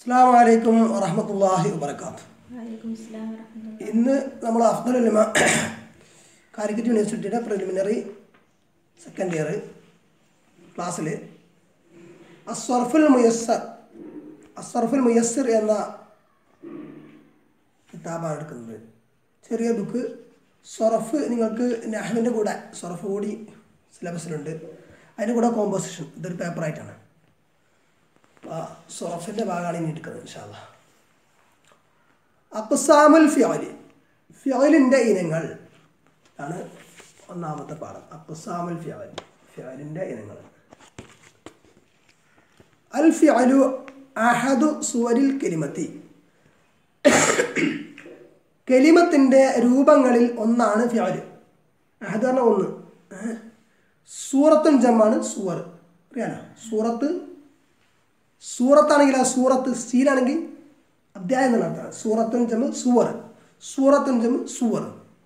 അസ്സാം വലൈക്കും വറഹമത്തല്ലാഹി വബർക്കാത്തു വലൈക്കും അസ്സലാം വറഹ്മത്തുള്ളാഹി. ഇന്ന് നമ്മൾ അഫ്ദലുലമ കാലിക്കറ്റ് യൂണിവേഴ്സിറ്റിയുടെ പ്രിലിമിനറി സെക്കൻഡ് ഇയർ ക്ലാസ്സിൽ അസ്വർഫുൽ മുയസ്സർ അസ്വർഫുൽ മുയസ്സർ എന്ന കിതാബാണ് എടുക്കുന്നത് ചെറിയ ബുക്ക് സൊറഫ് നിങ്ങൾക്ക് നഹ്വിൻ്റെ കൂടെ സൊറഫ് കൂടി സിലബസിലുണ്ട് അതിൻ്റെ കൂടെ കോമ്പോസിഷൻ ഇതൊരു പേപ്പറായിട്ടാണ് അപ്പോൾ സൊറഫിൻ്റെ ഭാഗമാണ് ഇനി എടുക്കുന്നത് ഇൻഷാല്ലാ അക്സാമുൽ ഫിയോലി ഫിയോലിൻ്റെ ഇനങ്ങൾ ആണ് ഒന്നാമത്തെ പാഠം അക്സാമുൽ ഫിയോലി ഫിയോലിൻ്റെ ഇനങ്ങൾ അൽ ഫിയോലു അഹദു സുവരിൽ കെലിമത്തി കെലിമത്തിൻ്റെ രൂപങ്ങളിൽ ഒന്നാണ് ഫിയോല് അഹദ് പറഞ്ഞ ഒന്ന് ഏ? സൂറത്തും ജമ്മാണ് സൂവർ അറിയാലോ സൂറത്ത് സൂറത്താണെങ്കിൽ ആ സൂറത്ത് സീലാണെങ്കിൽ അധ്യായം എന്നാണ് അർത്ഥം സൂറത്തുൻ ജമ് സുവർ സൂറത്തുൻ ജമ് സുവർ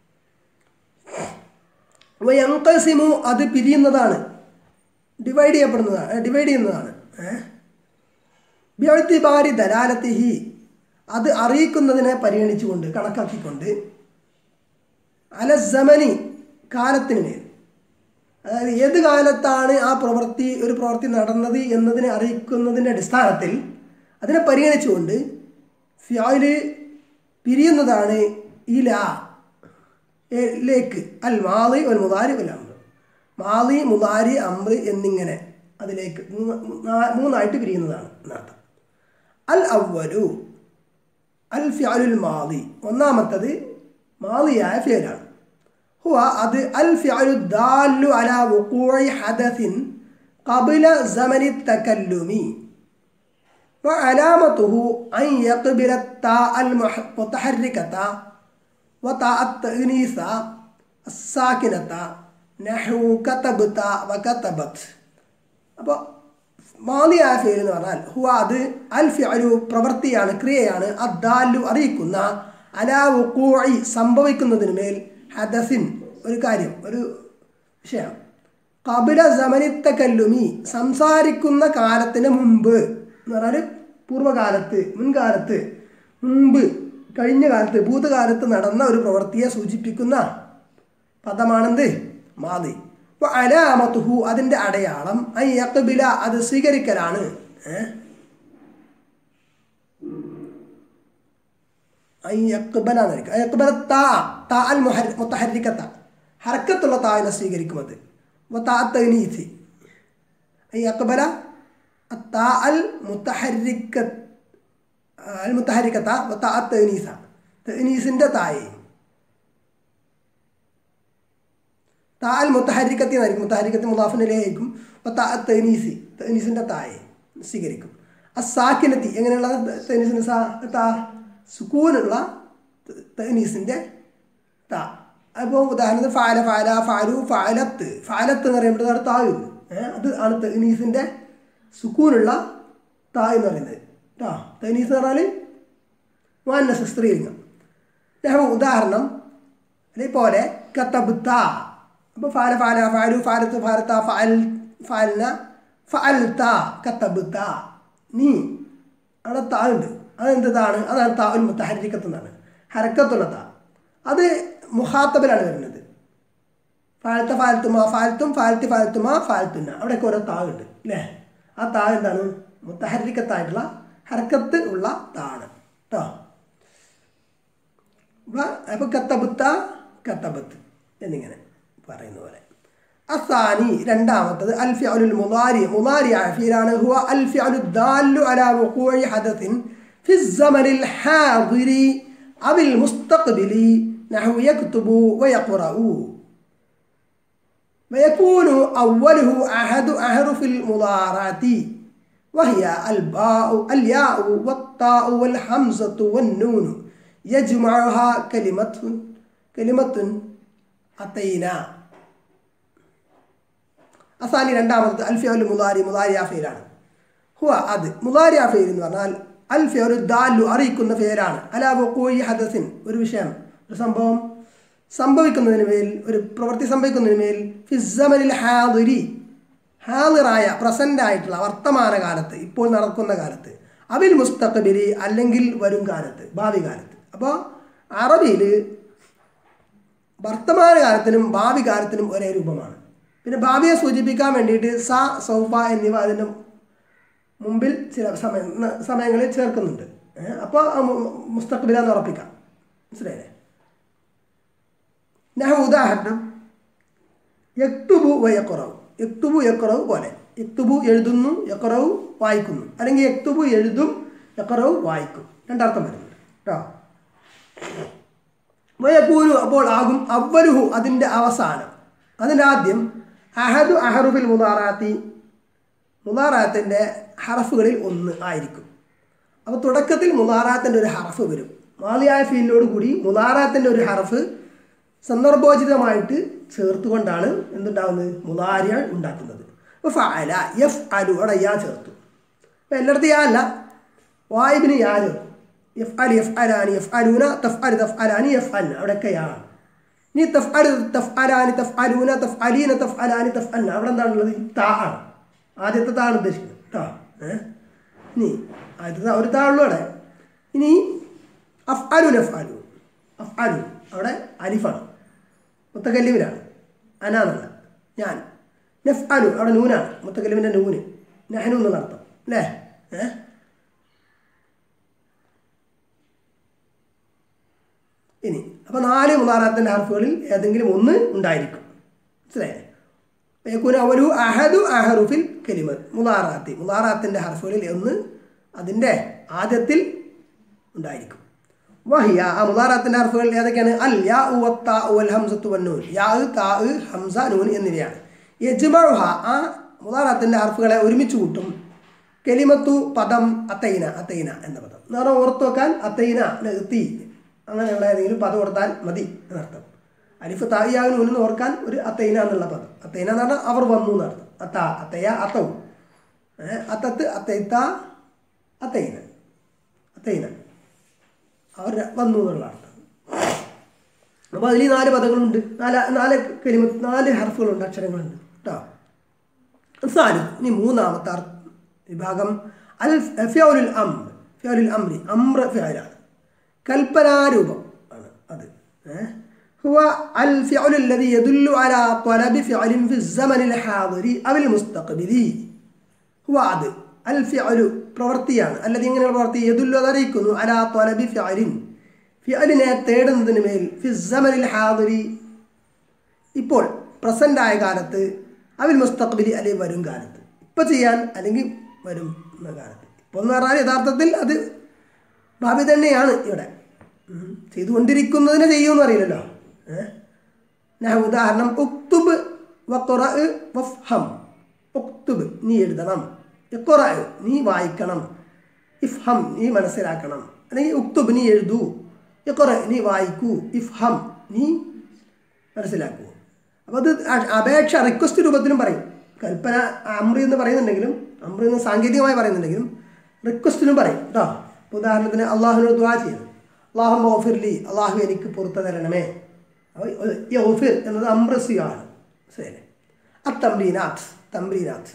വയങ്കസിമു അത് പിരിയുന്നതാണ് ഡിവൈഡ് ചെയ്യപ്പെടുന്നതാണ് ഡിവൈഡ് ചെയ്യുന്നതാണ് ബ്യഴ്ത്തിബാരി ദലാലത്തിഹി അത് അറിയിക്കുന്നതിനെ പരിഗണിച്ചുകൊണ്ട് കണക്കാക്കിക്കൊണ്ട് അലസമനി കാലത്തിന് മേൽ അതായത് ഏത് കാലത്താണ് ആ പ്രവൃത്തി ഒരു പ്രവൃത്തി നടന്നത് എന്നതിനെ അറിയിക്കുന്നതിൻ്റെ അടിസ്ഥാനത്തിൽ അതിനെ പരിഗണിച്ചുകൊണ്ട് ഫിയാല് പിരിയുന്നതാണ് ഇല ഏ- ലേക്ക് അൽ മാലി ഒരു മുതാരി അൽ അമ്ര മാലി മുതാരി അമ്ര എന്നിങ്ങനെ അതിലേക്ക് മൂന്ന് നാ- മൂന്നായിട്ട് പിരിയുന്നതാണ് എന്നർത്ഥം അൽ അവലു അൽ ഫിയാലുൽ മാലി ഒന്നാമത്തത് മാലിയായ ഫിയലാണ് ഹുവ അത് അൽ ഫിയാലു ദാലു അല വുഖൂഇ ഹദസിൻ قبل زمن التكلم وعلامته أن يقبل التاء المتحركة وتاء التأنيث الساكنة نحو كتبت وكتبت അപ്പോൾ മാലിയായ ഫേൽ എന്ന് പറഞ്ഞാൽ ഹുവ അത് അൽ ഫിഅലു പ്രവൃത്തിയാണ് ക്രിയയാണ് അദ്ദാലു അറിയിക്കുന്ന അലാ വുഖൂഇ സംഭവിക്കുന്നതിന് മേൽ ഹദസിൻ ഒരു കാര്യം ഒരു വിഷയം കപില സമനിത്തക്കല്ലുമി സംസാരിക്കുന്ന കാലത്തിന് മുമ്പ് എന്ന് പറഞ്ഞാൽ പൂർവ്വകാലത്ത് മുൻകാലത്ത് മുമ്പ് കഴിഞ്ഞ കാലത്ത് ഭൂതകാലത്ത് നടന്ന ഒരു പ്രവൃത്തിയെ സൂചിപ്പിക്കുന്ന പദമാണെന്ത് മാതി അപ്പോൾ അലാമത്തുഹു അതിൻ്റെ അടയാളം ഐ യക്ബില അത് സ്വീകരിക്കലാണ് ഏ? ഐ യക്ബല എന്നായിരിക്കും ഐ യക്ബല താ താ അൽ മുഹരി മുത്തഹരിക്കത്ത ഹർക്കത്തുള്ള താവിനെ സ്വീകരിക്കും അത് വത്താത്തനീസി ഐ യക്ബല താ അൽ മുത്തഹരിക്ക അൽ മുത്തഹരിക്കത്ത വത്താത്തനീസ തനീസിൻ്റെ തായയും താൽ മുത്തഹരിക്കത്തി എന്നായിരിക്കും മുത്തഹരിക്കത്തി മുലാഫിനിലേക്കും അപ്പോൾ താ തനീസി തനീസിൻ്റെ തായെ സ്വീകരിക്കും അസാക്കിനത്തി എങ്ങനെയുള്ള തനീസിൻ്റെ സാ താ സുക്കൂനുള്ള തനീസിൻ്റെ താ അപ്പോൾ ഉദാഹരണത്തിന് ഫാല ഫാല ഫാലു ഫാലത്ത് ഫാലത്ത് എന്ന് പറയുമ്പോൾ അവിടെ തായുണ്ട് ഏഹ് അത് ആണ് തനീസിൻ്റെ സുക്കൂനുള്ള താ എന്ന് പറയുന്നത് കേട്ടോ തനീസ് എന്ന് പറഞ്ഞാൽ മാനസ സ്ത്രീലിംഗം ഞാൻ ഉദാഹരണം അതേപോലെ കത്തബുത്ത അപ്പോൾ ഫാല ഫാല ഫാലു ഫാലത്ത് ഫാലത്ത ഫാൽ ഫാലിന ഫാൽത്ത കത്തബുത്ത നീ അവിടെ താ ഉണ്ട് അതെന്താണ് അതാണ് താ ഒരു മുത്തഹരിക്കത്തുന്നതാണ് ഹരക്കത്തുള്ള താ അത് മുഹാത്തബിലാണ് വരുന്നത് ഫാലത്ത ഫാലത്തുമ ഫാലത്തും ഫാലത്തി ഫാലത്തുമ ഫാലത്തുന്ന അവിടെയൊക്കെ ഓരോ താ ഉണ്ട് അല്ലേ ആ താ എന്താണ് മുത്തഹരിക്കത്തായിട്ടുള്ള ഹരക്കത്ത് ഉള്ള താണ് കേട്ടോ അപ്പോൾ കത്തബുത്ത കത്തബത്ത് എന്നിങ്ങനെ പറയുന്ന പോലെ അസാനി രണ്ടാമത്തത് അൽഫി അലുൽ മുലാരി മുലാരി ആഫിയിലാണ് ഹുവ അൽഫി അലു ദാലു അല വഖൂഇ ഹദത്തിൻ في الزمن الحاضر أو المستقبل نحو يكتب ويقرأ ويكون أوله أحد أحرف المضارعة وهي الباء الياء والطاء والحمزة والنون يجمعها كلمة كلمة أتينا അസാനി രണ്ടാമത്തത് അൽഫിയോൽ മുതാരി മുതാരിയ ഫെയിലാണ് ഹുവ അത് മുതാരിയ ഫെയിൽ എന്ന് പറഞ്ഞാൽ അൽഫിയോൽ ദാലു അറിയിക്കുന്ന ഫെയിലാണ് അലാബോ കോയി ഹദസിൻ ഒരു വിഷയം ഒരു സംഭവം സംഭവിക്കുന്നതിന് മേൽ ഒരു പ്രവൃത്തി സംഭവിക്കുന്നതിന് മേൽ ഫിസമനിൽ ഹാദിരി ഹാദിറായ പ്രസൻ്റ് ആയിട്ടുള്ള വർത്തമാന കാലത്ത് ഇപ്പോൾ നടക്കുന്ന കാലത്ത് അവിൽ മുസ്തഖബിലി അല്ലെങ്കിൽ വരും കാലത്ത് ഭാവി കാലത്ത് അപ്പോൾ അറബിയിൽ വർത്തമാനകാലത്തിനും ഭാവി കാലത്തിനും ഒരേ രൂപമാണ് പിന്നെ ഭാവിയെ സൂചിപ്പിക്കാൻ വേണ്ടിയിട്ട് സ സൗഫ എന്നിവ അതിൻ്റെ മുമ്പിൽ ചില സമയ സമയങ്ങളിൽ ചേർക്കുന്നുണ്ട് അപ്പോൾ മുസ്തഖബില എന്ന് ഉറപ്പിക്കാം മനസ്സിലായില്ലേ ഞാൻ ഉദാഹരണം യക്തുബു വയക്കുറവ് യക്തുബു യക്കുറവ് പോലെ യക്തുബു എഴുതുന്നു യക്കുറവ് വായിക്കുന്നു അല്ലെങ്കിൽ യക്തുബു എഴുതും യക്കുറവ് വായിക്കും രണ്ടർത്ഥം വരുന്നുണ്ട് കേട്ടോ വയക്കൂരു അപ്പോൾ ആകും അവലുഹു അതിൻ്റെ അവസാനം അതിൻ്റെ ആദ്യം അഹദു അഹറുബിൽ മുതാറാത്തി മുതാറാത്തിൻ്റെ ഹറഫുകളിൽ ഒന്ന് ആയിരിക്കും അപ്പോൾ തുടക്കത്തിൽ മുതാറാത്തിൻ്റെ ഒരു ഹറഫ് വരും മാലിയായ ഫീലിനോട് കൂടി മുതാറാത്തിൻ്റെ ഒരു ഹറഫ് സന്ദർഭോചിതമായിട്ട് ചേർത്തുകൊണ്ടാണ് എന്തുണ്ടാകുന്നത് മുതാരിയ ഉണ്ടാക്കുന്നത് അപ്പോൾ ഫഅല എഫ് അലു അവിടെ യാ ചേർത്തു അപ്പോൾ എല്ലായിടത്തും യാ അല്ല വായിബിന് യാ ചേർക്കും എഫ് അലി എഫ് അലാനി എഫ് അലൂന തഫ് അലി തഫ് അലാനി എഫ് അല്ല അവിടെയൊക്കെ യാ ആണ് ഇനി തഫ് അലി തഫ് അലാനി തഫ് അലൂന തഫ് അലീന തഫ് അലാനി തഫ് അല്ല അവിടെ എന്താണുള്ളത് താ ആണ് ആദ്യത്തെ താണ് ഉദ്ദേശിക്കുന്നത് ടാ ഏ ഇനി ആദ്യത്തെ ഒരു താ ഉള്ളൂ അവിടെ ഇനി അഫ് അലു നഫ് അലു അഫ് അലു അവിടെ അലിഫാണ് മുത്തക്കല്ലിമിനാണ് അനാന്നല്ല ഞാൻ നഫ് അലു അവിടെ നൂനാണ് മുത്തക്കല്ലിമിൻ്റെ നൂന് നഹനു എന്നുള്ള അർത്ഥം അല്ലേ ഏ ഇനി അപ്പോൾ നാല് മുതാറാത്തിൻ്റെ ഹർഫുകളിൽ ഏതെങ്കിലും ഒന്ന് ഉണ്ടായിരിക്കും മനസ്സിലായേ യക്കൂന അവലു അഹദു അഹറുഫിൽ കലിമത്ത് മുതാറാത്തി മുതാറാത്തിൻ്റെ ഹർഫുകളിൽ ഒന്ന് അതിൻ്റെ ആദ്യത്തിൽ ഉണ്ടായിരിക്കും വഹിയ ആ മുതാറാത്തിൻ്റെ ഹർഫുകൾ ഏതൊക്കെയാണ് അൽ യാ ഉ വത്ത ഉൽ ഹംസത്തു വന്നൂൻ യാ താ ഹംസ നൂൻ എന്നിവയാണ് യജ്മഹ ആ മുതാറാത്തിൻ്റെ ഹർഫുകളെ ഒരുമിച്ച് കൂട്ടും കെലിമത്തു പദം അത്തൈന അത്തൈന എന്ന പദം എന്ന് പറഞ്ഞാൽ ഓർത്ത് വെക്കാൻ അത്തൈന തീ അങ്ങനെയുള്ള ഏതെങ്കിലും പദം കൊടുത്താൽ മതി എന്നർത്ഥം അലിഫ് തായിയാകും നൂനെന്ന് ഓർക്കാൻ ഒരു അത്തൈന എന്നുള്ള പദം അത്തൈന എന്ന് പറഞ്ഞാൽ അവർ വന്നു എന്നർത്ഥം അത്ത അത്തയ അത്തവും അത്തത്ത് അത്തൈത്ത അത്തൈന അത്തൈന അവർ വന്നു എന്നുള്ള അർത്ഥം അപ്പോൾ അതിൽ ഈ നാല് പദങ്ങളുണ്ട് നാല് നാല് കലിമ നാല് ഹർഫുകളുണ്ട് അക്ഷരങ്ങളുണ്ട് കേട്ടോ സാലു ഇനി മൂന്നാമത്തെ അർത്ഥ വിഭാഗം അൽ ഫിയോലുൽ അം ഫിയോലുൽ അംരി അമ്ര ഫിയോലാണ് കൽപ്പനാരൂപം ആണ് അത് هو الفعل الذي يدل على طلب فعل في الزمن الحاضر أو المستقبل هو അത് അൽ ഫിഅലു പ്രവൃത്തിയാണ് അല്ലെങ്കിൽ ഇങ്ങനെയുള്ള പ്രവൃത്തി യദുല്ലു അതറിയിക്കുന്നു അലാ ത്വലബി ഫിഅലിൻ ഫിഅലിനെ തേടുന്നതിന് മേൽ ഫി സമനിൽ ഹാദുരി ഇപ്പോൾ പ്രസൻ്റ് ആയ കാലത്ത് അവൽ മുസ്തഖ്ബിലി അല്ലെങ്കിൽ വരും കാലത്ത് ഇപ്പോൾ ചെയ്യാൻ അല്ലെങ്കിൽ വരും എന്ന കാലത്ത് ഇപ്പോൾ എന്ന് പറഞ്ഞാൽ യഥാർത്ഥത്തിൽ അത് ഭാവി തന്നെയാണ് ഇവിടെ ചെയ്തുകൊണ്ടിരിക്കുന്നതിനെ ചെയ്യുമെന്ന് അറിയില്ലല്ലോ ഞാൻ ഉദാഹരണം ഉക്തുബ് വഖറ വഫ്ഹം ഉക്തുബ് നീ എഴുതണം ഇഖറ നീ വായിക്കണം ഇഫ്ഹം നീ മനസ്സിലാക്കണം അല്ലെങ്കിൽ ഉക്തുബ് നീ എഴുതൂ ഇഖറ നീ വായിക്കൂ ഇഫ്ഹം നീ മനസ്സിലാക്കൂ അപ്പോൾ അത് അപേക്ഷ റിക്വസ്റ്റ് രൂപത്തിലും പറയും കൽപ്പന അമ്രി എന്ന് പറയുന്നുണ്ടെങ്കിലും അമ്രി എന്ന് സാങ്കേതികമായി പറയുന്നുണ്ടെങ്കിലും റിക്വസ്റ്റിലും പറയും കേട്ടോ ഉദാഹരണത്തിന് അള്ളാഹുവിനോട് ദ്വാ ചെയ്യണം അള്ളാഹു ഓഫിർലി അള്ളാഹു എനിക്ക് പുറത്തു തരണമേ ഓഫിർ എന്നത് അമ്രസിയാണ് ശരി അത്തംബീനാത്ത് തംബീനാത്ത്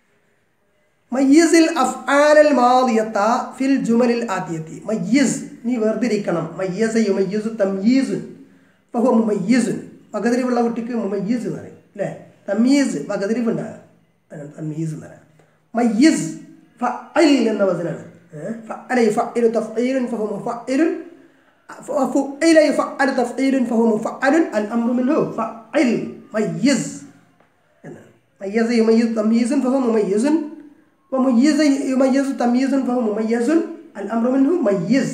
മയ്യസിൽ അഫ്ആലൽ മാദിയത്ത ഫിൽ ജുമലിൽ ആദ്യത്തി മയ്യസ് നീ വേർതിരിക്കണം മയ്യസ യുമയ്യസു തംയീസുൻ ഫഹു മുമയ്യസുൻ വകതിരിവുള്ള കുട്ടിക്ക് മുമയ്യസ് എന്ന് പറയും അല്ലേ തമീസ് വകതിരിവ് ഉണ്ടാകുക തമീസ് എന്ന് പറയാം മയ്യസ് ഫഅൽ എന്ന വചനാണ് ഫഅല യുഫഅലു തഫ്ഈലുൻ ഫഹു മുഫഅലുൻ ففعل يفعل تفعيل فهو مفعل الأمر منه فعل ميز ميز يميز تمييز فهو مميز وميز يميز تمييز فهو مميز الأمر منه ميز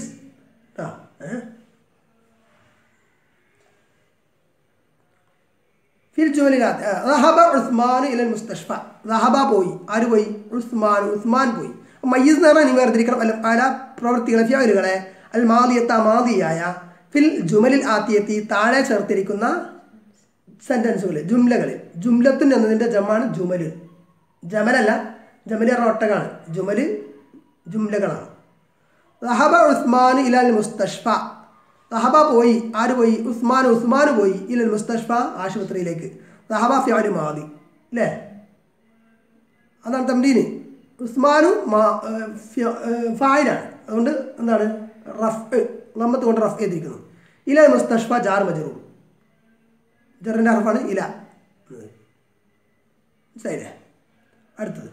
في الجملات ذهب عثمان إلى المستشفى ذهب പോയി ആര് പോയി ഉസ്മാൻ ഉസ്മാൻ പോയി മയ്യസ് എന്ന് പറഞ്ഞാൽ നിങ്ങൾ വേർതിരിക്കണം അല്ല പല പ്രവൃത്തികളെ ഫ്യാലുകളെ അൽ മാദിയത്ത മാദിയായ ഫിൽ ജുമലിൽ ആത്തിയെത്തി താഴെ ചേർത്തിരിക്കുന്ന സെൻറ്റൻസുകൾ ജുംലകളിൽ ജുംലത്തുൻ എന്നതിൻ്റെ ജമാണ് ജുമല് ജമലല്ല ജമല് പറഞ്ഞ ഒട്ടകാണ് ജുമല് ജുംലകളാണ് റഹബ ഉസ്മാൻ ഇലാൽ മുസ്തഷ്ഫ റഹബ പോയി ആര് പോയി ഉസ്മാൻ ഉസ്മാൻ പോയി ഇലൽ മുസ്തഷ്ഫ ആശുപത്രിയിലേക്ക് റഹബ ഫ്യാലു മാതി അല്ലേ അതാണ് തമ്പീന് ഉസ്മാനു മാ- ഏഹ് ഫി- ഏഹ് ഫായിലാണ് അതുകൊണ്ട് എന്താണ് റഫ് നമ്മത്ത് കൊണ്ട് റഫ് ചെയ്തിരിക്കുന്നു ഇല മുസ്തഷ്ഫ ജാർ മജറൂർ ജറിൻ്റെ അറഫാണ് ഇല എന്നത്. മനസ്സിലായില്ലേ അടുത്തത്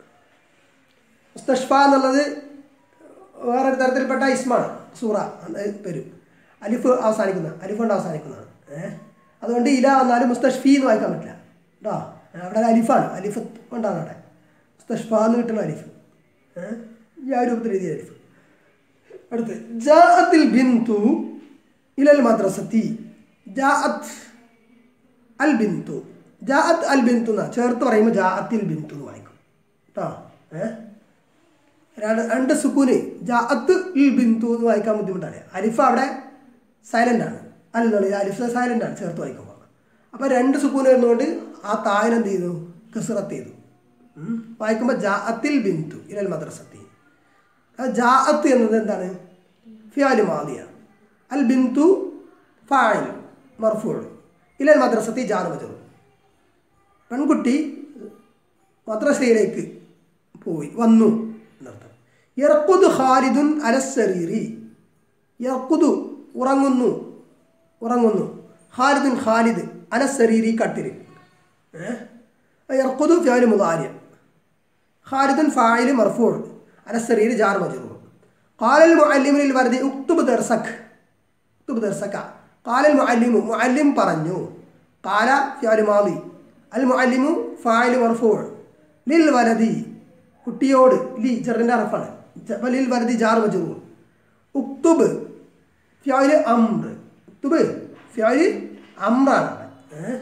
മുസ്തഷ്ഫ എന്നുള്ളത് വേറെ ഒരു തരത്തിൽപ്പെട്ട ഇസ്മാണ് സൂറ എന്ന പേര് അലിഫ് അവസാനിക്കുന്ന അലിഫ് കൊണ്ട് അവസാനിക്കുന്നതാണ് ഏഹ് അതുകൊണ്ട് ഇല വന്നാലും മുസ്തഷ്ഫി എന്ന് വായിക്കാൻ പറ്റില്ല കേട്ടോ അവിടെ ഒരു അലിഫാണ് അലിഫ് കൊണ്ടാണ് അവിടെ മുസ്തഷ്ഫ എന്ന് കിട്ടുന്ന അലിഫ് ഏഹ് ഈ ആ രൂപത്തിൽ എഴുതിയ അലിഫ് അടുത്ത് ജാഅത്തിൽ ബിന്തു ഇലൽ മദ്രസത്തി ജാഅത്ത് അൽ ബിന്തു ജാഅത്ത് അൽ ബിന്തു എന്നാ ചേർത്ത് പറയുമ്പോൾ ജാഅത്തിൽ ബിന്തു എന്ന് വായിക്കും കേട്ടോ ഏഹ് രണ്ട് രണ്ട് സുക്കൂന് ജാഅത്ത് ഇൽ ബിന്തു എന്ന് വായിക്കാൻ ബുദ്ധിമുട്ടാണ് അലിഫ് അവിടെ സൈലൻ്റ് ആണ് അല്ലെന്നുള്ളത് അലിഫ് സൈലൻ്റ് ആണ് ചേർത്ത് വായിക്കുമ്പോൾ അപ്പോൾ രണ്ട് സുക്കൂന് വരുന്നതുകൊണ്ട് ആ തായൻ എന്ത് ചെയ്തു കസറത്ത് ചെയ്തു ഉം. വായിക്കുമ്പോൾ ജാഅത്തിൽ ബിന്തു ഇലൽ മദ്രസത്തി ആ ജാഅത്ത് എന്നത് എന്താണ് ഫിയാലു മാദിയാണ് അൽ ബിന്തു ഫായിൽ മർഫൂൾ ഇലൽ മദ്രസത്തി ജാർ മജറു പെൺകുട്ടി മദ്രസയിലേക്ക് പോയി വന്നു എന്നർത്ഥം ഇറക്കുതു ഖാലിദുൻ അലസരീറി ഇറക്കുതു ഉറങ്ങുന്നു ഉറങ്ങുന്നു ഖാലിദുൻ ഖാലിദ് അലസരീരി കട്ടിൽ ഇറക്കുതു ഫിയാലു മുതാര്യം ഖാലിദുൻ ഫായിൽ മർഫൂൾ അലസരീർ ജാർ മജറൂർ قال المعلم للورد اكتب درسك اكتب درسك قال المعلم معلم പറഞ്ഞു قال فعل ماضي المعلم فاعل مرفوع للولد കുട്ടിയോട് ലി ജറിൻ്റെ അറഫാണ് അപ്പോൾ ലിൽ വലതി ജാർ മജറൂർ ഉക്തുബ് ഫിയാല് അമ്ര ഉക്തുബ് ഫിയാല് അമ്രാണ് അവിടെ ഏഹ്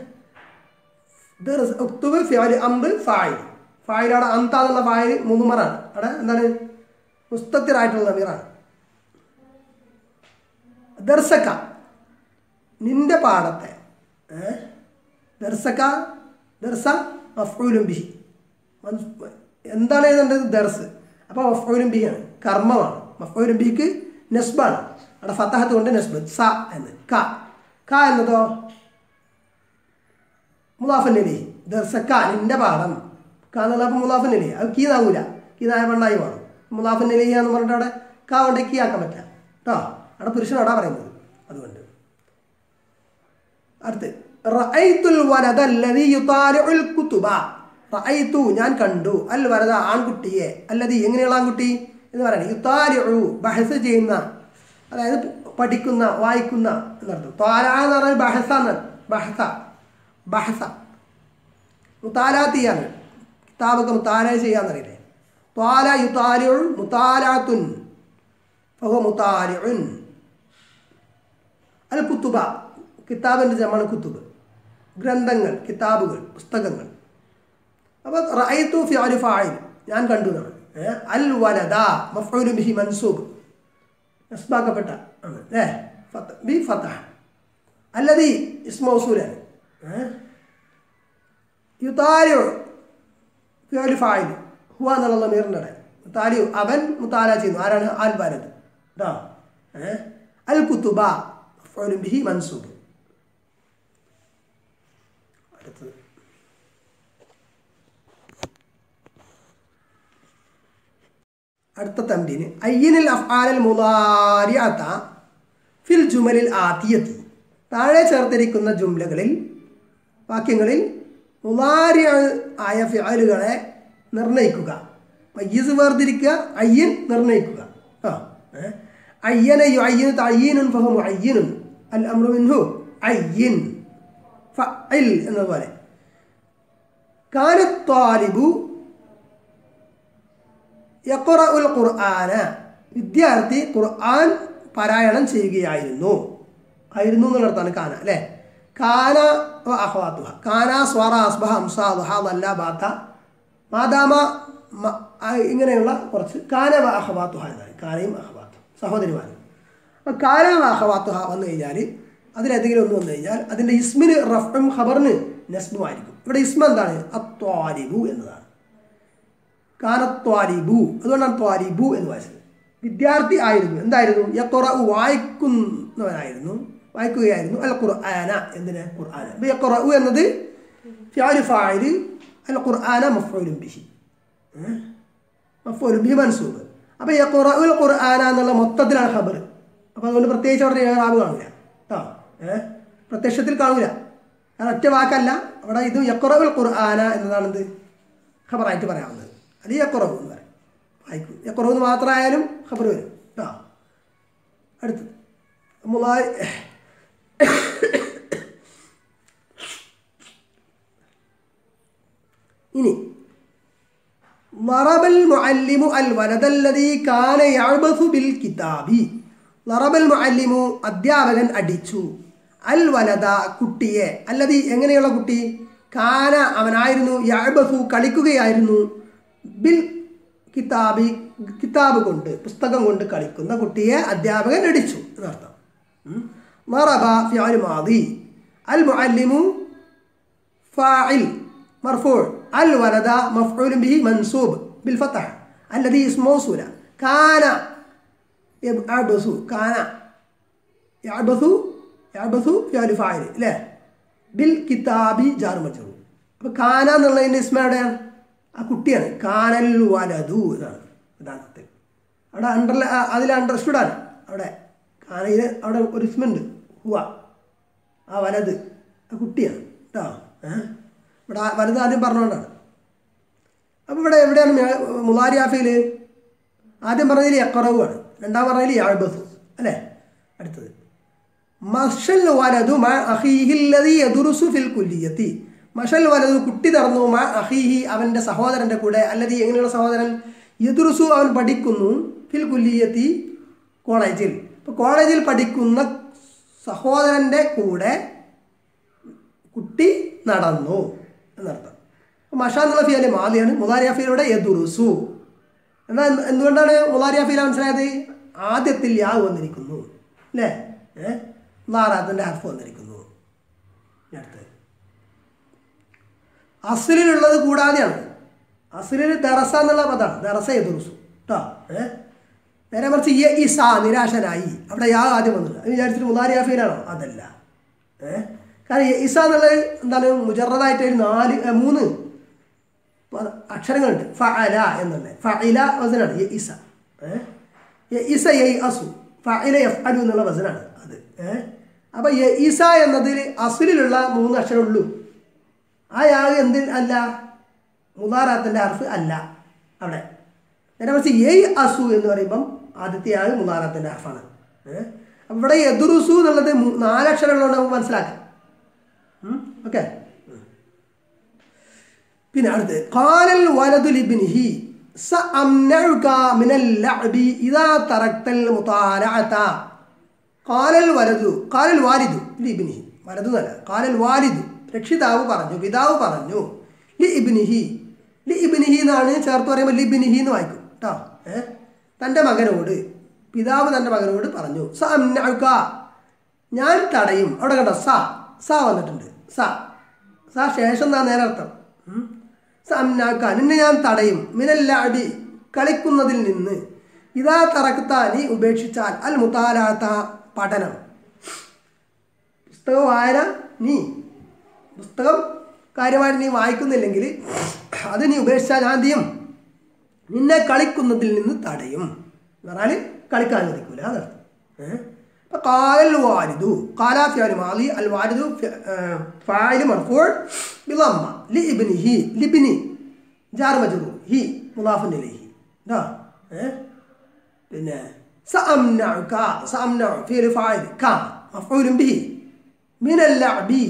ദർസ് ഉക്തുബ് ഫിയാല് അമ്ര ഫായിൽ ഫായിൽ അവിടെ അന്ത എന്നുള്ള ഫായിൽ മുതുമറാണ് അവിടെ എന്താണ് മുസ്തത്തിറായിട്ടുള്ള നമീറാണ് ദർശക്ക നിന്റെ പാഠത്തെ ഏ? ദർശക്ക ദർശ മഫ്ഊലും ബിഹി മൻസ്- എന്താണ് എഴുതേണ്ടത് ദർസ് അപ്പോൾ മഫ്ഊലും ബിഹി ആണ് കർമ്മമാണ് മഫ്ഊലും ബിഹിക്ക് നസ്ബാണ് അവിടെ ഫത്തഹത്ത് കൊണ്ട് നസ്ബ് സ എന്ന് ക ക എന്നതോ മുലാഫല്ലി ദർശക്ക നിന്റെ പാഠം ക എന്നുള്ള അപ്പോൾ മുലാഫല്ലി അത് കീ നാകൂല കീ നായ പെണ്ണായി മാറും മുലാഫല്ലി എന്ന് പറഞ്ഞിട്ട് അവിടെ ക കൊണ്ട് കീ ആക്കാൻ പറ്റില്ല കേട്ടോ അവിടെ പുരുഷനോടാ പറയുന്നത് അതുകൊണ്ട് അടുത്ത് റഅയ്തുൽ വലദ അല്ലദീ യുതാലിഉൽ കുതുബ റഅയ്തു ഞാൻ കണ്ടു അൽ വലദ ആൺകുട്ടിയെ അല്ലദീ എങ്ങനെയുള്ള ആൺകുട്ടി എന്ന് പറയണേ യുതാലിഉ ബഹസ് ചെയ്യുന്ന അതായത് പഠിക്കുന്ന വായിക്കുന്ന എന്നർത്ഥം ത്വാല എന്ന് പറഞ്ഞാൽ ബഹസ എന്നാണ് ബഹസ ബഹസ മുത്താലാത്തിയാണ് കിതാബൊക്കെ മുത്താല ചെയ്യാന്നറിയില്ലേ ത്വാല യുതാലിഉ മുത്താലാത്തുൻ ഫഹുവ മുത്താലിഉൻ അൽ കുത്തുബ കിതാബിൻ്റെ ജമാണ് കുത്തുബ് ഗ്രന്ഥങ്ങൾ കിതാബുകൾ പുസ്തകങ്ങൾ അപ്പോൾ റഅയ്തു ഫി അലി ഫായിൽ ഞാൻ കണ്ടു എന്നാണ് ഏ? അൽ വലദ മഫ്ഊലു ബിഹി മൻസൂബ് നസ്ബാക്കപ്പെട്ട ആണ് ഏ ഫത്ത ബി ഫത്തഹ അല്ലതി ഇസ്മൗസൂലാണ് യുതാലിയു ഫി അലി ഫായിൽ ഹുവ എന്നുള്ള മീറിൻ്റെ ഇടയിൽ മുത്താലിയു അവൻ മുത്താല ചെയ്യുന്നു ആരാണ് അൽ വലദ് കേട്ടോ ഏ? അൽ കുത്തുബ മഫ്ഊലു ബിഹി മൻസൂബ് അടുത്തത് അടുത്ത തമ്പിന് അയ്യനിൽ അഫ്ആലൽ മുലാരിഅത ഫിൽ ജുമലിൽ ആത്തിയത്തി താഴെ ചേർത്തിരിക്കുന്ന ജുംലകളിൽ വാക്യങ്ങളിൽ മുലാരിയ ആയ ഫിഅലുകളെ നിർണയിക്കുക മയ്യസ് വേർതിരിക്കുക അയ്യൻ നിർണയിക്കുക ആ ഏ? അയ്യന യു അയ്യന് തയ്യനുൻ ഫഹമു അയ്യനുൻ അൽ അമ്രു മിൻഹു അയ്യൻ ഫഇൽ എന്നതുപോലെ കാനത്താലിബു യഖറഉൽ ഖുർആന വിദ്യാർത്ഥി ഖുർആൻ പാരായണം ചെയ്യുകയായിരുന്നു ആയിരുന്നു എന്നുള്ളിടത്താണ് കാന അല്ലേ കാന വ അഹ്വാത്തുഹ കാന സ്വറ അസ്ബഹ ഹംസ ദുഹ വല്ല ബാത്ത മാതാമ മ- ആ, ഇങ്ങനെയുള്ള കുറച്ച് കാന വ അഹ്വാത്തുഹ എന്നാണ് കാനയും അഹ്വാത്തും സഹോദരിമാരും അപ്പോൾ കാന വ അഹ്വാത്തുഹ വന്നു കഴിഞ്ഞാൽ അതിലേതെങ്കിലും ഒന്ന് വന്നു കഴിഞ്ഞാൽ അതിൻ്റെ ഇസ്മിന് റഫും ഖബറിന് നസ്ബുമായിരിക്കും ഇവിടെ ഇസ്മ എന്താണ് അത്വാലിബു എന്നതാണ് കാനത്വാലിബു അതുകൊണ്ടാണ് ത്വാലിബു എന്ന് വായിച്ചത് വിദ്യാർത്ഥി ആയിരുന്നു എന്തായിരുന്നു യക്കുറ വായിക്കുന്നവനായിരുന്നു വായിക്കുകയായിരുന്നു അൽ ഖുർആന എന്തിന് ഖുർആന അപ്പോൾ യക്കുറ എന്നത് ഫിയാലു ഫായില് അൽ ഖുർആന മഫ്ഊലും ബിഹി ഏ? മഫൂൽ ബി മൻസൂബ് അപ്പോൾ യഖറഉൽ ഖുർആന എന്നുള്ള മൊത്തത്തിലാണ് ഖബർ അപ്പോൾ അതുകൊണ്ട് പ്രത്യേകിച്ച് അവിടെ ഇറാബ് കാണില്ല കേട്ടോ ഏഹ് പ്രത്യക്ഷത്തിൽ കാണില്ല കാരണം ഒറ്റ വാക്കല്ല അവിടെ ഇത് യഖറഉൽ ഖുർആന എന്നതാണെന്ത് ഖബറായിട്ട് പറയാവുന്നത് അല്ലെങ്കിൽ യഖറു എന്ന് പറയും വായിക്കും യഖറു എന്ന് മാത്രമായാലും ഖബർ വരും കേട്ടോ അടുത്തത് മുളാ- ഇനി ضرب المعلم الولد الذي كان يعبث بالكتاب ضرب المعلم അധ്യാപകൻ അടിച്ചു അൽ വലത കുട്ടിയെ അല്ലതി എങ്ങനെയുള്ള കുട്ടി കാന അവനായിരുന്നു യഅബസു കളിക്കുകയായിരുന്നു ബിൽ കിതാബി കിതാബ് കൊണ്ട് പുസ്തകം കൊണ്ട് കളിക്കുന്ന കുട്ടിയെ അധ്യാപകൻ അടിച്ചു എന്നർത്ഥം മറബ ഫിഅൽ മാദി അൽ മുഅല്ലിമു فاعل مرفوع الولد مفعول به منصوب بالفتح الذي اسم موصولة كان يعبث كان يعبث يعبث فعل فاعل لا بالكتاب جار مجرور അപ്പോൾ കാന എന്നുള്ളതിൻ്റെ ഇസ്മ എവിടെയാണ് ആ കുട്ടിയാണ് കാനൽ വലതു എന്നാണ് യഥാർത്ഥത്തിൽ അവിടെ അണ്ടർ അതിൽ അണ്ടർസ്റ്റുഡ് ആണ് അവിടെ കാനയിൽ അവിടെ ഒരു ഇസ്മുണ്ട് ഹുവ ആ വലത് ആ കുട്ടിയാണ് കേട്ടോ ഏഹ് ഇവിടെ ആ വലത് ആദ്യം പറഞ്ഞുകൊണ്ടാണ് അപ്പോൾ ഇവിടെ എവിടെയാണ് മുലാരി ആഫയിൽ ആദ്യം പറഞ്ഞതിൽ യക്കറവുമാണ് രണ്ടാം പറഞ്ഞതിൽ യാഴ്ബസു അല്ലേ അടുത്തത് മഷൽ വലതു മ അഹീഹില്ലതി യദുറുസു ഫിൽ കുല്ലിയത്തി മഷൽ വലതു കുട്ടി നടന്നു മ അഹീഹി അവൻ്റെ സഹോദരൻ്റെ കൂടെ അല്ലതി എങ്ങനെയുള്ള സഹോദരൻ യദുറുസു അവൻ പഠിക്കുന്നു ഫിൽ കുല്ലിയത്തി കോളേജിൽ ഇപ്പോൾ കോളേജിൽ പഠിക്കുന്ന സഹോദരൻ്റെ കൂടെ കുട്ടി നടന്നു എന്നർത്ഥം അപ്പോൾ മഷ എന്നുള്ള ഫിയല് മാലിയാണ് മുലാരിയ ഫിയലൂടെ യദുറുസു എന്നാൽ എന്ത് എന്തുകൊണ്ടാണ് മുലാരിയ ഫിയല മനസ്സിലായത് ആദ്യത്തിൽ യാ വന്നിരിക്കുന്നു അല്ലേ ഏഹ് ലാറാത്തിൻ്റെ ഹർഫ് വന്നിരിക്കുന്നു ഇനി അടുത്തത് അസുലിലുള്ളത് കൂടാതെയാണ് അസുലിൽ ദറസ എന്നുള്ള പദമാണ് ദറസ യദുറുസു കേട്ടോ ഏഹ് നേരെ മറിച്ച് യ ഇസ നിരാശനായി അവിടെ യാ ആദ്യം വന്നില്ല അത് വിചാരിച്ചിട്ട് മുലാരിയ ഫിയലാണോ അതല്ല ഏഹ് കാരണം യ ഇസ എന്നുള്ളത് എന്താണ് മുജറതായിട്ട് ഒരു നാല് ഏ, മൂന്ന് പ- അക്ഷരങ്ങളുണ്ട് ഫഅല എന്നുള്ളത് ഫഇല വസനാണ് യ ഇസ ഏഹ് യ ഇസ യ അസു ഫഇല യഫ്അലു എന്നുള്ള വസനാണ് അത് ഏഹ് അപ്പോൾ യ ഇസ എന്നതിൽ അസുലിലുള്ള മൂന്ന് അക്ഷരമുള്ളൂ ആ യാഗ് എന്തിൽ അല്ല മുതാറാത്തിൻ്റെ അർഫ് അല്ല അവിടെ നേരെ മറിച്ച് എയ് അസു എന്ന് പറയുമ്പം ആദ്യത്തെ യാഗ് മുതാറാത്തിൻ്റെ അർഫാണ് ഏഹ് അപ്പോൾ ഇവിടെ എദുറുസു എന്നുള്ളത് മൂ- നാലക്ഷരമുള്ളതുകൊണ്ട് നമുക്ക് മനസ്സിലാക്കാം ഓക്കെ പിന്നെ അടുത്ത് കാലൽ വലതു ലിബിനിഹി സ അംനഉക മിനൽ ലഅബി ഇദാ തറക്തൽ മുതാലഅത കാലൽ വലതു കാലൽ വാലിദു ലിബിനിഹി വലതു എന്നല്ല കാലൽ വാലിദു രക്ഷിതാവ് പറഞ്ഞു പിതാവ് പറഞ്ഞു ലി ഇബിനിഹി ലി ഇബിനിഹി എന്നാണ് ചേർത്ത് പറയുമ്പോൾ ലിബിനിഹി എന്ന് വായിക്കും കേട്ടോ ഏ തൻ്റെ മകനോട് പിതാവ് തൻ്റെ മകനോട് പറഞ്ഞു സ അംനഉക ഞാൻ തടയും അവിടെ കണ്ടോ സ സ വന്നിട്ടുണ്ട് സ സ ശേഷം എന്നാ നേരർത്ഥം ഉം. സ അംനാക്ക നിന്നെ ഞാൻ തടയും മിനല്ല അടി കളിക്കുന്നതിൽ നിന്ന് ഇതാ തറക്കുത്ത നീ ഉപേക്ഷിച്ചാൽ അൽ മുത്താലാത്ത പഠനം പുസ്തകം വായന നീ പുസ്തകം കാര്യമായിട്ട് നീ വായിക്കുന്നില്ലെങ്കിൽ അത് നീ ഉപേക്ഷിച്ചാൽ ഞാൻ എന്ത് ചെയ്യും നിന്നെ കളിക്കുന്നതിൽ നിന്ന് തടയും എന്ന് പറഞ്ഞാൽ കളിക്കാൻ അനുവദിക്കൂല അതർത്ഥം ഏഹ് അപ്പൊ കാലൽ വാരിദു കാലാ ഫിയാലു മാലി അൽ വാരിദു ഫി- ഏഹ് ഫായിലു മർഫൂൾ ബിളമ്മ ലി ഇബ്നിഹി ലിബ്നി ജാർ മജ്റൂർ ഹി മുദാഫുൻ ഇലൈഹി ടാ ഏഹ് പിന്നെ സഅംനഉക സഅംനഉ ഫിയൽ ഫായിൽ കാ മഫ്ഊലുൻ ബിഹി മിനൽ ലഅബി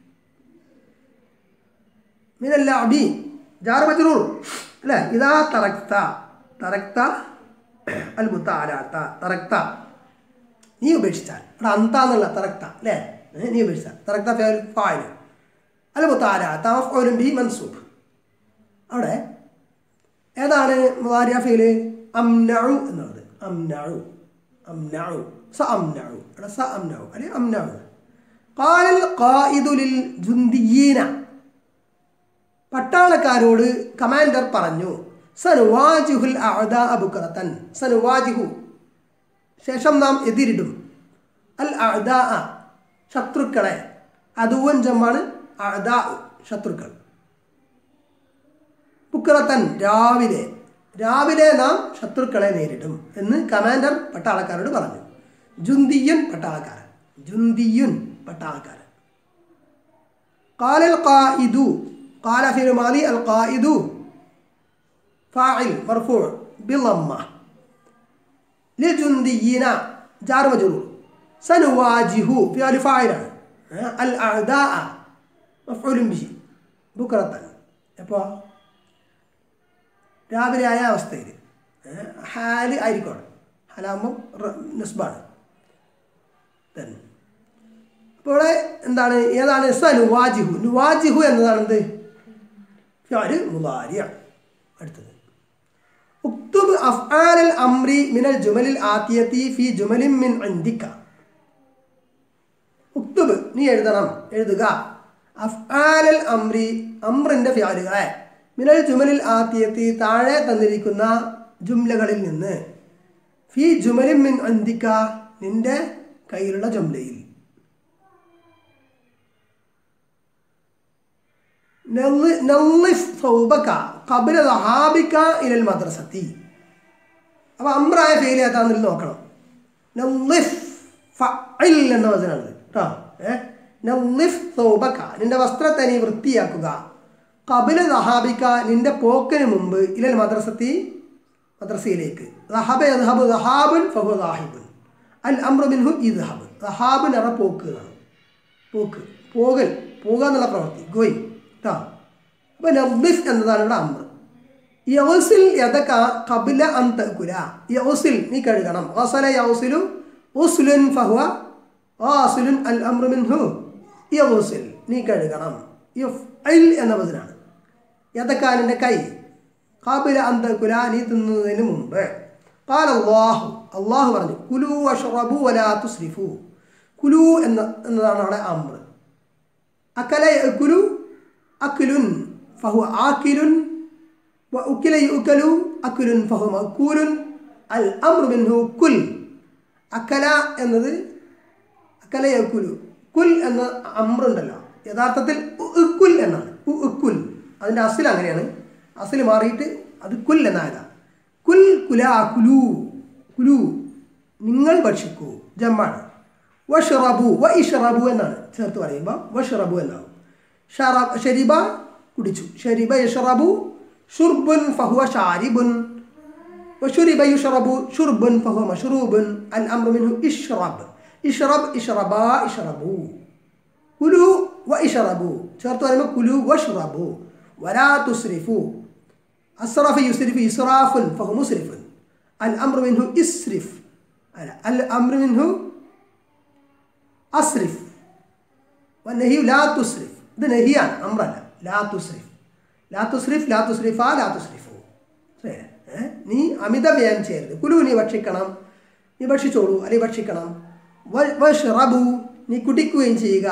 من اللعب جار مجرور لا إذا تركت تركت المطالعة تركت നീ ഉപേക്ഷിച്ചാൽ ഇവിടെ അന്ത എന്നുള്ള തറക്ത അല്ലേ ഏ, നീ ഉപേക്ഷിച്ചാൽ തറക്ത ഫായിൽ അല്ല മുത്താല തവഫോലും ബി മൻസൂബ് അവിടെ ഏതാണ് മുതാരിയ ഫീല് അംനഉ എന്നുള്ളത് അംനഉ അംനഉ സ അംനഉ ഇവിടെ സ അംനഉ അല്ലെ അംനഉ قال القائد للجنديين പട്ടാളക്കാരോട് കമാൻഡർ പറഞ്ഞു സനുവാജിഹുൽ അഅദാ അബുക്കറത്തൻ സനുവാജിഹു ശേഷം നാം എതിരിടും അൽ അഅദാ ശത്രുക്കളെ അതുവൻ ജമ്മാണ് അഅദാ ശത്രുക്കൾ ബുക്കറത്തൻ രാവിലെ രാവിലെ നാം ശത്രുക്കളെ നേരിടും എന്ന് കമാൻഡർ പട്ടാളക്കാരോട് പറഞ്ഞു ജുന്തിയുൻ പട്ടാളക്കാരൻ ജുന്തിയുൻ പട്ടാളക്കാരൻ قال القائد قال في الماضي القائد فاعل مرفوع بضمة للجنديين جار مجرور سنواجه فعل فاعل الأعداء مفعول به بكرة അപ്പോൾ രാവിലെ ആയ അവസ്ഥയിൽ ഹാല് ആയിരിക്കണം ഹാലാകുമ്പോൾ നസ്ബാണ് തന്നെ അപ്പോൾ ഇവിടെ എന്താണ് ഏതാണ് സ നുവാജിഹു നുവാജിഹു എന്നതാണ് എന്ത് ഫിയാല് മുലാരിയാണ് അടുത്തത് ഉക്തുബ് അഫ്ആലൽ അംറി മിനൽ ജുമലിൽ ആത്തിയത്തി ഫി ജുമലിൻ മിൻ അന്തിക്ക ഉക്തുബ് നീ എഴുതണം എഴുതുക അഫ്ആലൽ അംറി അമ്രിൻ്റെ ഫിയാലുകളെ മിനൽ ജുമലിൽ ആത്തിയത്തി താഴെ തന്നിരിക്കുന്ന ജുംലകളിൽ നിന്ന് ഫി ജുമലിൻ മിൻ അന്തിക്ക നിന്റെ കയ്യിലുള്ള ജുംലയിൽ നള്ളിഫ് സൗബക കബില ദഹാബിക്ക ഇലൽ മദ്രസത്തി അപ്പോൾ അമ്രായ ഫെയിൽ ഏതാന്നിൽ നോക്കണം നള്ളിഫ് ഫഇൽ എന്ന വചനാണ് കേട്ടോ ഏ നള്ളിഫ് സൗബക നിന്റെ വസ്ത്രത്തെ നീ വൃത്തിയാക്കുക കബില ദഹാബിക്ക നിന്റെ പോക്കിന് മുമ്പ് ഇലൽ മദ്രസത്തി മദ്രസയിലേക്ക് ദഹബ യദ്ഹബ് ദഹാബുൻ ഫഹു ദാഹിബുൻ അൽ അമ്രു മിൻഹു ഇദ്ഹബ് ദഹാബുൻ എറ പോക്ക് എന്നാണ് പോക്ക് പോകൽ പോകുക എന്നുള്ള പ്രവൃത്തി ഗോയിങ് കേട്ടോ അപ്പോൾ നബ്ബിഫ് എന്നതാണ് ഇവിടെ അമ്ര യൗസിൽ യഥക കബില അന്തകുല യൗസിൽ നീ കഴുകണം ഓസല യൗസിലു ഉസ്ലുൻ ഫഹുവ ആസുലുൻ അൽ അമ്രു മിൻഹു യൗസിൽ നീ കഴുകണം യുഫ് ഐൽ എന്ന വചനാണ് യഥക്കാലിൻ്റെ കൈ കാബില അന്തകുല നീ തിന്നുന്നതിന് മുമ്പ് കാല അള്ളാഹു അള്ളാഹു പറഞ്ഞു കുലു അഷ്റബു വലാ തുസ്രിഫു കുലു എന്ന എന്നതാണ് അവിടെ അമ്ര അക്കല യഅ്കുലു അക്ലുൻ ഫഹു ആക്കിലുൻ വഉക്കില യുഅ്കലു അക്ലുൻ ഫഹു മഅ്കൂലുൻ അൽ അംറു മിൻഹു കുൽ അക്കല എന്നത് അക്കല യഅ്കുലു കുൽ എന്ന അമ്രുണ്ടല്ലോ യഥാർത്ഥത്തിൽ ഉക്കുൽ എന്നാണ് ഉക്കുൽ അതിൻ്റെ അസിൽ അങ്ങനെയാണ് അസിൽ മാറിയിട്ട് അത് കുൽ എന്നായതാ കുൽ കുല കുലു കുലു നിങ്ങൾ ഭക്ഷിക്കൂ ജമ്മാണ് വഷറബു വ ഇഷറബു എന്നാണ് ചേർത്ത് പറയുമ്പോൾ വഷറബു എന്നാവും ഷറബ് ഷരിബ കുടിച്ചു ഷരിബ യഷറബു ഷുർബുൻ ഫഹുവ ഷാരിബുൻ وشرب يشرب شرب فهو مشروب الأمر منه اشرب اشرب اشربا اشربوا كلوا واشربوا شرط علماء كلوا واشربوا ولا تسرفوا أسرف يسرف إسراف فهو مسرف الأمر منه اسرف الأمر منه അസ്രിഫ് വന്നഹി ലാ തുസ്രിഫ് ഇത് നഹിയാണ് അമ്രല്ല ലാ തുസ്രിഫ് ലാ തുസ്രിഫ് ലാ തുസ്രിഫ ലാ തുസ്രിഫു ശരി ഏ? നീ അമിത വ്യയം ചെയ്യരുത് കുലു നീ ഭക്ഷിക്കണം നീ ഭക്ഷിച്ചോളൂ അല്ലെങ്കിൽ ഭക്ഷിക്കണം വഷറബു നീ കുടിക്കുകയും ചെയ്യുക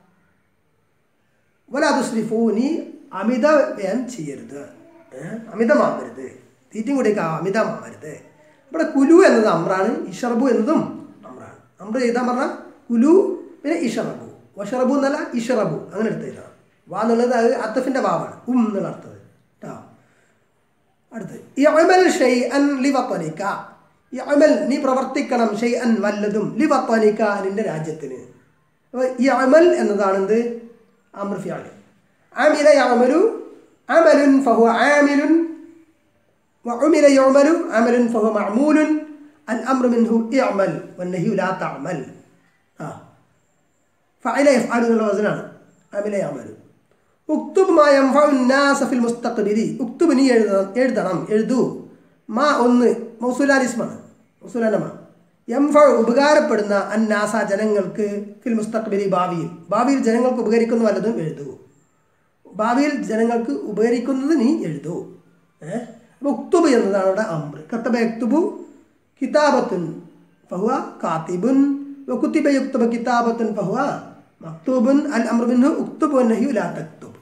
വലാ തുസ്രിഫു നീ അമിത വ്യയം ചെയ്യരുത് ഏ? അമിതമാവരുത് തീറ്റും കുടിക്കുക അമിതമാവരുത് ഇവിടെ കുലു എന്നത് അമ്രാണ് ഇഷറബു എന്നതും അമ്രാണ് അമ്ര എഴുതാൻ പറഞ്ഞാൽ കുലു പിന്നെ ഇഷറബു വഷറബു എന്നല്ല ഇഷറബു അങ്ങനെ എടുത്ത് എഴുതാം വാ എന്നുള്ളത് അത് അത്തഫിൻ്റെ വാവാണ് ഉം എന്നുള്ള അർത്ഥത് കേട്ടോ അടുത്ത് യഅമൽ ഷൈഅൻ ലിവത്വനിക്ക യഅമൽ നീ പ്രവർത്തിക്കണം ഷൈഅൻ വല്ലതും ലിവത്വനിക്ക നിന്റെ രാജ്യത്തിന് അപ്പോൾ യഅമൽ എന്നതാണ് എന്ത് അമർ ഫിയാൽ ആമില യഅമലു അമലുൻ ഫഹുവ ആമിലുൻ وعمل يعمل عمل فهو معمول الأمر منه اعمل والنهي لا تعمل آه. فعل يفعل من الوزنان عمل يعمل اكتب ما ينفع الناس في المستقبل اكتب നീ എഴുതണം എഴുതണം എഴുതൂ മാ ഒന്ന് മൗസൂലാലിസ്മാണ് മൗസൂലാനമ എംഫ ഉപകാരപ്പെടുന്ന അന്നാസ ജനങ്ങൾക്ക് ഫിൽ മുസ്തഖ്ബിലി ഭാവിയിൽ ഭാവിയിൽ ജനങ്ങൾക്ക് ഉപകരിക്കുന്ന വല്ലതും എഴുതൂ ഭാവിയിൽ ജനങ്ങൾക്ക് ഉപകരിക്കുന്നത് നീ എഴുതൂ ഏഹ് അപ്പോൾ ഉക്തുബ് എന്നതാണ് അവിടെ അമ്ര കത്തബ യക്തുബു കിതാബത്തുൻ ഫഹുവ കാത്തിബുൻ വകുത്തിബ യുക്തബ കിതാബത്തുൻ ഫഹുവ മക്തൂബുൻ അൽ അമ്ര മിൻഹു ഉക്തുബു നഹ്യു ലാ തക്തുബ്